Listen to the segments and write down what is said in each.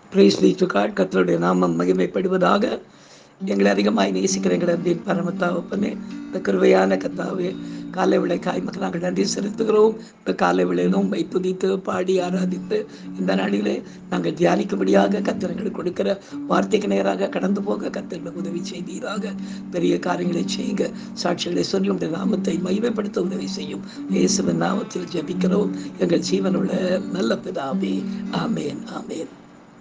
Price B to God கர்த்தருடைய நாமம் மகிமைப்படுவதாக எங்களை அதிகமாய் நேசிக்கிற எங்கள் அன்பின் பரமத்தாவப்பனே இந்த கிருபையான கத்தாவே காலை விளைக்காய் மக்கள் நாங்கள் நன்றி செலுத்துகிறோம் இந்த காலை விளையிலும் மை துதித்து பாடி ஆராதித்து இந்த நாளிலே நாங்கள் தியானிக்கும்படியாக கத்தர்கள் கொடுக்கிற வார்த்தைக்கு நேராக கடந்து போக கத்தர்களுக்கு உதவி செய்தீராக பெரிய காரியங்களை செய்யுங்க சாட்சிகளை சொல்லி உடைய நாமத்தை மகிமைப்படுத்த உதவி செய்யும் இயேசுவின் நாமத்தில் ஜெபிக்கிறோம் எங்கள் ஜீவனுள்ள நல்ல பிதாவே ஆமேன் ஆமேன்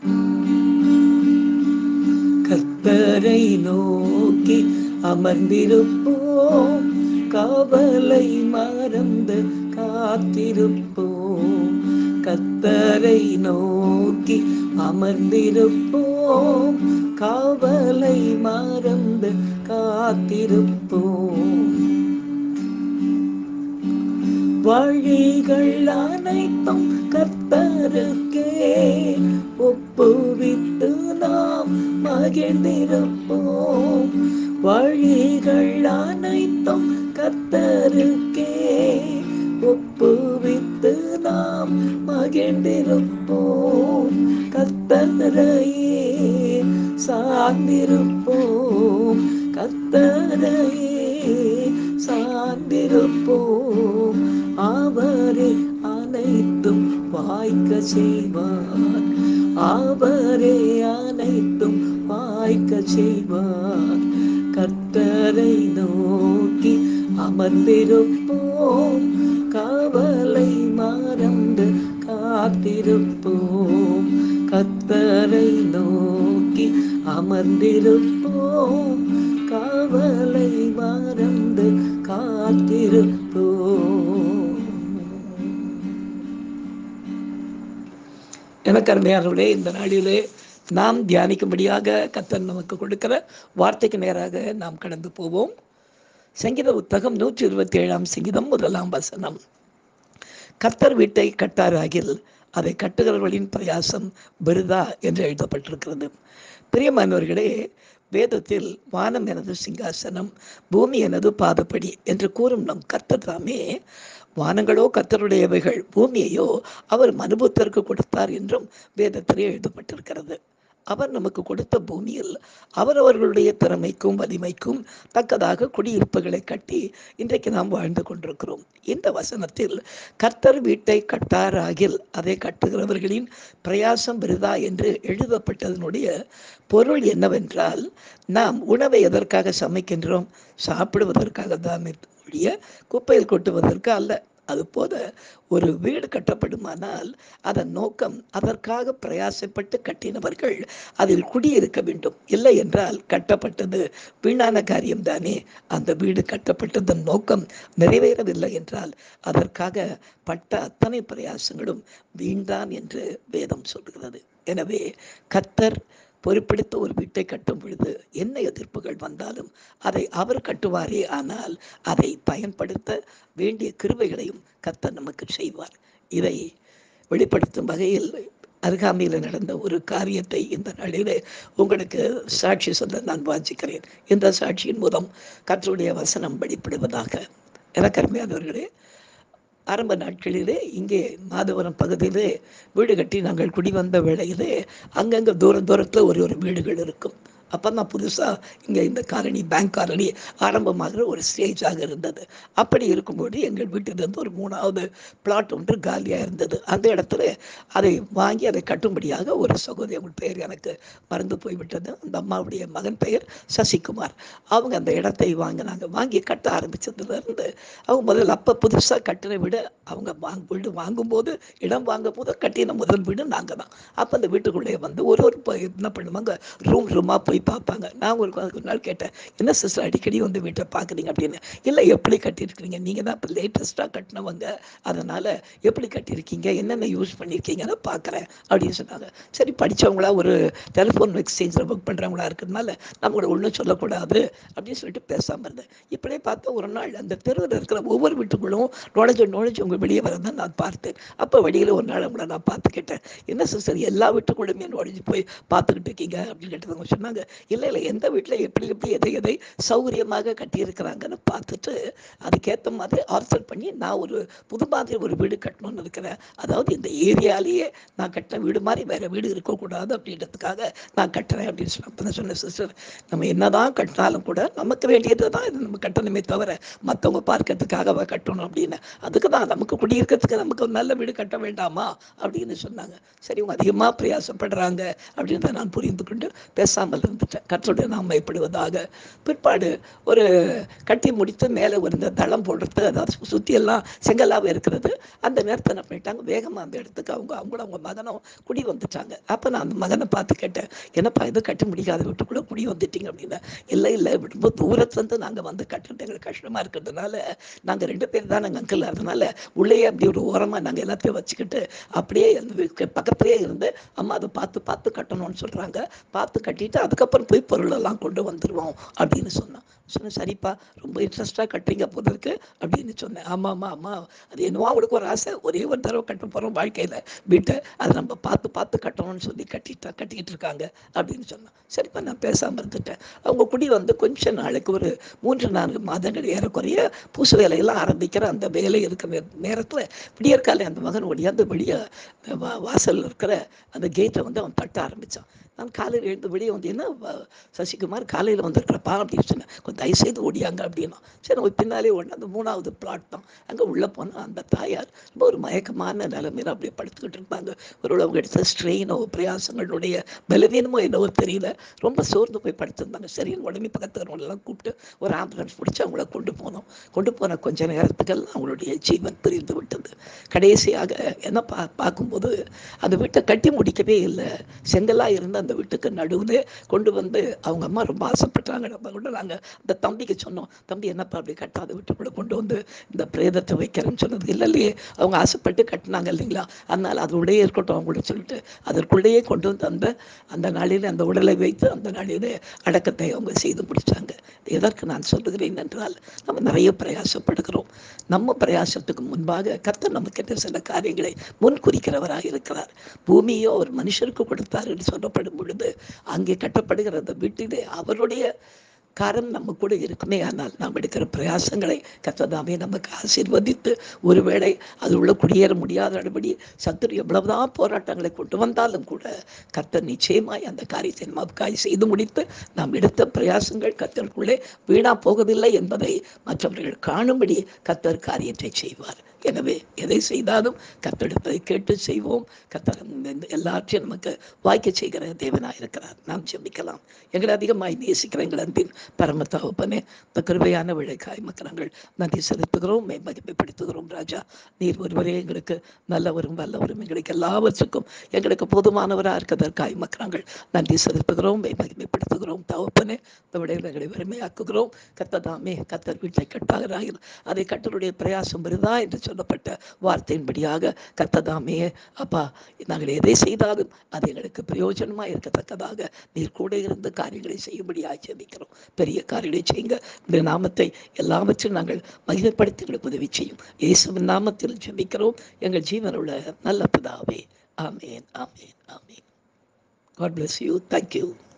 கர்த்தரை நோக்கி அமர்ந்திருப்போம் காவலை மறந்து காத்திருப்போம் கர்த்தரை நோக்கி அமர்ந்திருப்போம் காவலை மறந்து காத்திருப்போம் வழிகள் அனைத்தும் கர்த்தருக்கே ஒப்புவித்து நாம் மகிழ்ந்திருப்போம் வழிகள் அனைத்தும் கர்த்தருக்கே ஒப்புவித்து நாம் மகிழ்ந்திருப்போம் கர்த்தரையே சார்ந்திருப்போம் கர்த்தரையே சார்ந்திருப்போம் அவரே அனைத்தும் வாய்க்க செய்வார் அவரே அனைத்தும் வாய்க்க செய்வார் கர்த்தரை நோக்கி அமர்ந்திருப்போம் காவலை மறந்து காத்திருப்போம் கர்த்தரை நோக்கி அமர்ந்திருப்போம் காவலை மறந்து காத்திருப்போம் எனக்கு அருமையானவர்களே இந்த நாளிலே நாம் தியானிக்கும்படியாக கத்தன் நமக்கு கொடுக்கிற வார்த்தைக்கு நேராக நாம் கடந்து போவோம் சங்கீத புத்தகம் நூற்றி இருபத்தி ஏழாம் சங்கீதம் முதலாம் வசனம் கர்த்தர் வீட்டை கட்டாராகில் அதை கட்டுகிறவர்களின் பிரயாசம் விருதா என்று எழுதப்பட்டிருக்கிறது பிரியமானவர்களே வேதத்தில் வானம் எனது சிங்காசனம் பூமி எனது பாதப்படி என்று கூறும் நம் கர்த்தர் தாமே வானங்களோ கர்த்தருடையவைகள் பூமியையோ அவர் மனுபுத்தருக்கு கொடுத்தார் என்றும் வேதத்திலே எழுதப்பட்டிருக்கிறது அவர் நமக்கு கொடுத்த பூமியில் அவரவர்களுடைய திறமைக்கும் வலிமைக்கும் தக்கதாக குடியிருப்புகளை கட்டி இன்றைக்கு நாம் வாழ்ந்து கொண்டிருக்கிறோம் இந்த வசனத்தில் கர்த்தர் வீட்டை கட்டாராகில் அதை கட்டுகிறவர்களின் பிரயாசம் விருதா என்று எழுதப்பட்டதனுடைய பொருள் என்னவென்றால் நாம் உணவை எதற்காக சமைக்கின்றோம் சாப்பிடுவதற்காக தான் ஒழிய குப்பையில் கொட்டுவதற்கு அல்ல அதுபோல ஒரு வீடு கட்டப்படுமானால் அதன் நோக்கம் அதற்காக பிரயாசப்பட்டு கட்டினவர்கள் அதில் குடியிருக்க வேண்டும் இல்லை என்றால் கட்டப்பட்டது வீணான காரியம்தானே அந்த வீடு கட்டப்பட்டதன் நோக்கம் நிறைவேறவில்லை என்றால் அதற்காக பட்ட அத்தனை பிரயாசங்களும் வீண்தான் என்று வேதம் சொல்கிறது எனவே கத்தர் பொறுப்பெடுத்த ஒரு வீட்டை கட்டும் பொழுது என்ன எதிர்ப்புகள் வந்தாலும் அதை அவர் கட்டுவாரே ஆனால் அதை பயன்படுத்த வேண்டிய கிருவைகளையும் கத்தர் நமக்கு செய்வார் இதை வெளிப்படுத்தும் வகையில் அருகாமையில் நடந்த ஒரு காரியத்தை இந்த நாளிலே உங்களுக்கு சாட்சி சொல்ல நான் வாஞ்சிக்கிறேன் இந்த சாட்சியின் மூலம் கத்தருடைய வசனம் வெளிப்படுவதாக எனக்கு அருமையானவர்களே ஆரம்ப நாட்களிலே இங்கே மாதவரம் பகுதியிலே வீடு கட்டி நாங்கள் குடி வந்த வேளையிலே அங்கங்கே தூரம் தூரத்தில் ஒரு ஒரு வீடுகள் இருக்கும் அப்போ தான் புதுசாக இங்கே இந்த காலனி பேங்க் காலனி ஆரம்பமாகிற ஒரு ஸ்டேஜாக இருந்தது அப்படி இருக்கும்போது எங்கள் வீட்டிலிருந்து ஒரு மூணாவது பிளாட் ஒன்று காலியாக இருந்தது அந்த இடத்துல அதை வாங்கி அதை கட்டும்படியாக ஒரு சகோதரி அவங்க பெயர் எனக்கு மறந்து போய்விட்டது அந்த அம்மாவுடைய மகன் பெயர் சசிகுமார் அவங்க அந்த இடத்தை வாங்கினாங்க வாங்கி கட்ட ஆரம்பித்ததுலேருந்து அவங்க முதல்ல அப்போ புதுசாக கட்டின வீடு அவங்க வாங்க வீடு வாங்கும்போது இடம் வாங்கும் போது கட்டின முதல் வீடு நாங்கள் தான் அப்போ அந்த வீட்டுக்குள்ளே வந்து ஒரு ஒரு என்ன பண்ணுவாங்க ரூம் ரூமாக போய் பார்ப்பாங்க நான் ஒரு ஒரு நாள் கேட்டேன் என்ன சிஸ்டர் அடிக்கடி வந்து வீட்டை பார்க்குறீங்க அப்படின்னு இல்லை எப்படி கட்டியிருக்கிறீங்க நீங்கள் தான் இப்போ லேட்டஸ்ட்டாக கட்டினவங்க அதனால் எப்படி கட்டியிருக்கீங்க என்னென்ன யூஸ் பண்ணியிருக்கீங்கன்னு பார்க்குறேன் அப்படின்னு சொன்னாங்க சரி படித்தவங்களா ஒரு டெலிஃபோன் எக்ஸ்சேஞ்சில் புக் பண்ணுறவங்களா இருக்கிறதுனால நம்ம கூட ஒன்றும் சொல்லக்கூடாது அப்படின்னு சொல்லிட்டு பேசாமல் இருந்தேன் இப்படியே பார்த்தா ஒரு நாள் அந்த தெருவில் இருக்கிற ஒவ்வொரு வீட்டுக்குள்ளும் நுழைஞ்சு நுழைஞ்சு உங்கள் வெளியே வரதான் நான் பார்த்தேன் அப்போ வெளியில் ஒரு நாள் அவங்கள நான் பார்த்து கேட்டேன் என்ன சிஸ்டர் எல்லா வீட்டுக்குள்ளுமே நுழைஞ்சு போய் பார்த்துக்கிட்டு இருக்கீங்க அப்படின்னு கேட்டவங்க சொன்னாங்க இல்லை இல்லை எந்த வீட்டில் எப்படி எப்படி எதை எதை சௌகரியமாக கட்டியிருக்கிறாங்கன்னு பார்த்துட்டு அதுக்கேற்ற மாதிரி ஆர்சல் பண்ணி நான் ஒரு புது மாதிரி ஒரு வீடு கட்டணும்னு இருக்கிறேன் அதாவது இந்த ஏரியாலேயே நான் கட்டின வீடு மாதிரி வேறு வீடு இருக்கக்கூடாது அப்படின்றதுக்காக நான் கட்டுறேன் அப்படின்னு சொன்னேன் அப்போ தான் சொன்னேன் சிஸ்டர் நம்ம என்னதான் கட்டினாலும் கூட நமக்கு வேண்டியது தான் இது நம்ம கட்டணுமே தவிர மற்றவங்க பார்க்கறதுக்காக கட்டணும் அப்படின்னு அதுக்கு தான் நமக்கு குடியிருக்கிறதுக்கு நமக்கு ஒரு நல்ல வீடு கட்ட வேண்டாமா அப்படின்னு சொன்னாங்க சரி இவங்க அதிகமாக பிரயாசப்படுறாங்க அப்படின்றத நான் புரிந்து கொண்டு பேசாமல் இருந்துட்டேன் கற்றோடு நாம் பயப்படுவதாக பிற்பாடு ஒரு கட்டி முடித்து மேலே ஒரு இந்த தளம் போடுறது அதாவது சுற்றி எல்லாம் செங்கலாக இருக்கிறது அந்த நேரத்தை என்ன பண்ணிட்டாங்க வேகமாக அந்த இடத்துக்கு அவங்க அவங்கள அவங்க மகனும் குடி வந்துட்டாங்க அப்போ நான் அந்த மகனை பார்த்து கேட்டேன் என்னப்பா இது கட்ட முடியாத விட்டு கூட குடி வந்துட்டீங்க அப்படின்னா இல்லை இல்லை ரொம்ப தூரத்துலேருந்து நாங்கள் வந்து கட்டுறது எங்களுக்கு கஷ்டமாக இருக்கிறதுனால நாங்கள் ரெண்டு பேர் தான் நாங்கள் அங்கிள் அதனால உள்ளே அப்படி ஒரு ஓரமாக நாங்கள் எல்லாத்தையும் வச்சுக்கிட்டு அப்படியே அந்த வீ- பக்கத்துலேயே இருந்து அம்மா அதை பார்த்து பார்த்து கட்டணும்னு சொல்கிறாங்க பார்த்து கட்டிட்டு அதுக்கப்புறம் போய் பொருளெல்லாம் கொண்டு வந்துடுவோம் அப்படின்னு சொன்னான் சொன்னேன் சரிப்பா ரொம்ப இன்ட்ரெஸ்டாக கட்டுறீங்க போல இருக்கு அப்படின்னு சொன்னேன் ஆமாம் ஆமாம் ஆமாம் அது என்னவோ அவங்களுக்கு ஒரு ஆசை ஒரே ஒரு தடவை கட்ட போகிறோம் வாழ்க்கையில் வீட்டை அதை நம்ம பார்த்து பார்த்து கட்டணும்னு சொல்லி கட்டிட்டா கட்டிக்கிட்டு இருக்காங்க அப்படின்னு சொன்னான் சரிப்பா நான் பேசாமல் இருந்துட்டேன் அவங்க குடி வந்து கொஞ்ச நாளைக்கு ஒரு மூன்று நான்கு மாதங்கள் ஏறக்குறைய பூசு வேலையெல்லாம் ஆரம்பிக்கிற அந்த வேலை இருக்கிற நேரத்தில் விடியற்காலை அந்த மகன் ஒடியாந்து வெளியே வா வாசலில் இருக்கிற அந்த கேட்டை வந்து அவன் தட்ட ஆரம்பித்தான் நான் காலையில் எழுந்து வெளியே வந்து என்ன வ- சசிகுமார் காலையில் வந்திருக்கிறப்பா அப்படின்னு சொன்னேன் கொஞ்சம் தயவுசெய்து ஓடியாங்க அப்படின்னா சரி நம்ம பின்னாலே ஒன்று அந்த மூணாவது பிளாட் தான் அங்கே உள்ளே போனால் அந்த தாயார் ரொம்ப ஒரு மயக்கமான நிலைமையில அப்படியே படுத்துக்கிட்டு இருந்தாங்க ஒரு அவங்க எடுத்த ஸ்ட்ரெயினோ பிரயாசங்களுடைய பலவீனமோ என்னவோ தெரியல ரொம்ப சோர்ந்து போய் படுத்திருந்தாங்க சரின்னு உடனே பக்கத்து எல்லாம் கூப்பிட்டு ஒரு ஆம்புலன்ஸ் பிடிச்சி அவங்கள கொண்டு போனோம் கொண்டு போன கொஞ்ச நேரத்துக்கெல்லாம் அவங்களுடைய ஜீவன் பிரிந்து விட்டது கடைசியாக என்ன பா பார்க்கும்போது அந்த வீட்டை கட்டி முடிக்கவே இல்லை செங்கலாக இருந்த அந்த வீட்டுக்கு நடுவில் கொண்டு வந்து அவங்க அம்மா ரொம்ப ஆசைப்பட்டாங்க நம்ம கூட நாங்கள் அந்த தம்பிக்கு சொன்னோம் தம்பி என்னப்பா அப்படி கட்டாத வீட்டுக்குள்ளே கொண்டு வந்து இந்த பிரேதத்தை வைக்கிறேன்னு சொன்னது இல்லை இல்லையே அவங்க ஆசைப்பட்டு கட்டினாங்க இல்லைங்களா அதனால் அது உள்ளே இருக்கட்டும் அவங்கள சொல்லிட்டு அதற்குள்ளேயே கொண்டு வந்து அந்த அந்த நாளில் அந்த உடலை வைத்து அந்த நாளிலே அடக்கத்தை அவங்க செய்து முடிச்சாங்க எதற்கு நான் சொல்லுகிறேன் என்றால் நம்ம நிறைய பிரயாசப்படுகிறோம் நம்ம பிரயாசத்துக்கு முன்பாக கர்த்தர் நமக்கு சில காரியங்களை முன்குறிக்கிறவராக இருக்கிறார் பூமியோ அவர் மனுஷருக்கு கொடுத்தார் என்று சொல்லப்படும் பொழுது அங்கே கட்டப்படுகிற அந்த வீட்டிலே அவருடைய காரம் நம்ம கூட இருக்குமே ஆனால் நாம் எடுக்கிற பிரயாசங்களை கத்ததாமே நமக்கு ஆசீர்வதித்து ஒருவேளை அது உள்ள குடியேற முடியாதபடி சத்துரு எவ்வளவுதான் போராட்டங்களை கொண்டு வந்தாலும் கூட கர்த்தர் நிச்சயமாய் அந்த காரியத்தை நமக்காய் செய்து முடித்து நாம் எடுத்த பிரயாசங்கள் கர்த்தருக்குள்ளே வீணா போகவில்லை என்பதை மற்றவர்கள் காணும்படி கர்த்தர் காரியத்தை செய்வார் எனவே எதை செய்தாலும் கத்தெடுப்பதை கேட்டு செய்வோம் கத்தர் இந்த எல்லாற்றையும் நமக்கு வாய்க்க செய்கிற தேவனாக இருக்கிறார் நாம் ஜெபிக்கலாம் எங்களை அதிகமாய் நேசிக்கிற எங்கள் அன்பின் பரம தகப்பனே இந்த கிருபையான விளைக்காய் மக்கள் நன்றி செலுத்துகிறோம் மகிமைப்படுத்துகிறோம் ராஜா நீர் ஒருவரே எங்களுக்கு நல்லவரும் வல்லவரும் எங்களுக்கு எல்லாவற்றுக்கும் எங்களுக்கு போதுமானவராக இருக்கிறதற்காய் மக்கள் நன்றி செலுத்துகிறோம் மகிமைப்படுத்துகிறோம் தகப்பனே இந்த விடையில் எங்களை வறுமையாக்குகிறோம் கத்ததாமே கத்தர் வீட்டை கட்டாகிறார்கள் அதை கட்டருடைய பிரயாசம் வருதா என்று சொல்லப்பட்ட வார்த்தையின்படியாக கத்ததாமே அப்பா நாங்கள் எதை செய்தாலும் அது எங்களுக்கு பிரயோஜனமாக இருக்கத்தக்கதாக நீர் கூட இருந்து காரியங்களை செய்யும்படியாக ஜெபிக்கிறோம் பெரிய காரியங்களை செய்யுங்க இந்த நாமத்தை எல்லாவற்றையும் நாங்கள் மகிமைப்படுத்தி எங்களுக்கு உதவி செய்யும் இயேசுவின் நாமத்தில் ஜெபிக்கிறோம் எங்கள் ஜீவனுள்ள நல்ல பிதாவே ஆமேன் ஆமேன் ஆமேன் God bless you. Thank you.